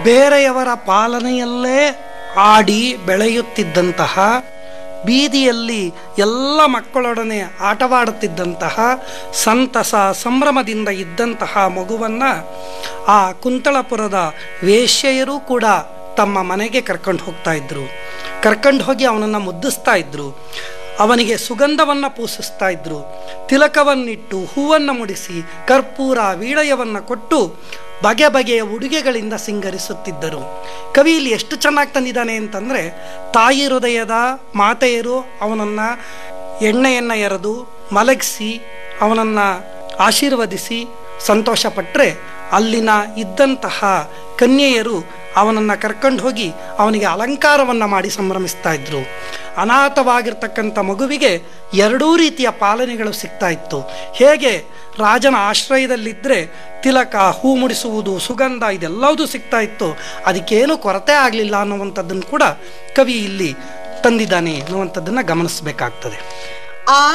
ಬೇರೆಯವರ ಪಾಲನೆಯಲ್ಲೇ ಆಡಿ ಬೆಳೆಯುತ್ತಿದ್ದಂತಹ ಬೀದಿಯಲ್ಲಿ ಎಲ್ಲ ಮಕ್ಕಳೊಡನೆ ಆಟವಾಡುತ್ತಿದ್ದಂತಹ ಸಂತಸ ಸಂಭ್ರಮದಿಂದ ಇದ್ದಂತಹ ಮಗುವನ್ನು ಆ ಕುಂತಳಪುರದ ವೇಶ್ಯೆಯರೂ ಕೂಡ ತಮ್ಮ ಮನೆಗೆ ಕರ್ಕೊಂಡು ಹೋಗ್ತಾ ಇದ್ರು ಕರ್ಕೊಂಡು ಹೋಗಿ ಅವನನ್ನು ಮುದ್ದಿಸ್ತಾ ಇದ್ರು ಅವನಿಗೆ ಸುಗಂಧವನ್ನು ಪೂಸಿಸ್ತಾ ಇದ್ರು ತಿಲಕವನ್ನಿಟ್ಟು ಹೂವನ್ನು ಮುಡಿಸಿ ಕರ್ಪೂರ ವೀಳಯವನ್ನು ಕೊಟ್ಟು ಬಗೆ ಬಗೆಯ ಉಡುಗೆಗಳಿಂದ ಸಿಂಗರಿಸುತ್ತಿದ್ದರು ಕವಿ ಇಲ್ಲಿ ಎಷ್ಟು ಚೆನ್ನಾಗಿ ತಂದಿದ್ದಾನೆ ಅಂತಂದರೆ ತಾಯಿ ಹೃದಯದ ಮಾತೆಯರು ಅವನನ್ನು ಎಣ್ಣೆಯನ್ನು ಎರೆದು ಮಲಗಿಸಿ ಅವನನ್ನು ಆಶೀರ್ವದಿಸಿ ಸಂತೋಷಪಟ್ಟರೆ ಅಲ್ಲಿನ ಇದ್ದಂತಹ ಕನ್ಯೆಯರು ಅವನನ್ನು ಕರ್ಕೊಂಡು ಹೋಗಿ ಅವನಿಗೆ ಅಲಂಕಾರವನ್ನು ಮಾಡಿ ಸಂಭ್ರಮಿಸ್ತಾ ಇದ್ರು ಅನಾಥವಾಗಿರ್ತಕ್ಕಂಥ ಮಗುವಿಗೆ ಎರಡೂ ರೀತಿಯ ಪಾಲನೆಗಳು ಸಿಗ್ತಾ ಇತ್ತು ಹೇಗೆ ರಾಜನ ಆಶ್ರಯದಲ್ಲಿದ್ದರೆ ತಿಲಕ ಹೂ ಮುಡಿಸುವುದು ಸುಗಂಧ ಇದೆಲ್ಲವೂ ಸಿಗ್ತಾ ಇತ್ತು ಅದಕ್ಕೇನು ಕೊರತೆ ಆಗಲಿಲ್ಲ ಅನ್ನುವಂಥದ್ದನ್ನು ಕೂಡ ಕವಿ ಇಲ್ಲಿ ತಂದಿದ್ದಾನೆ ಅನ್ನುವಂಥದ್ದನ್ನು ಗಮನಿಸಬೇಕಾಗ್ತದೆ ಆ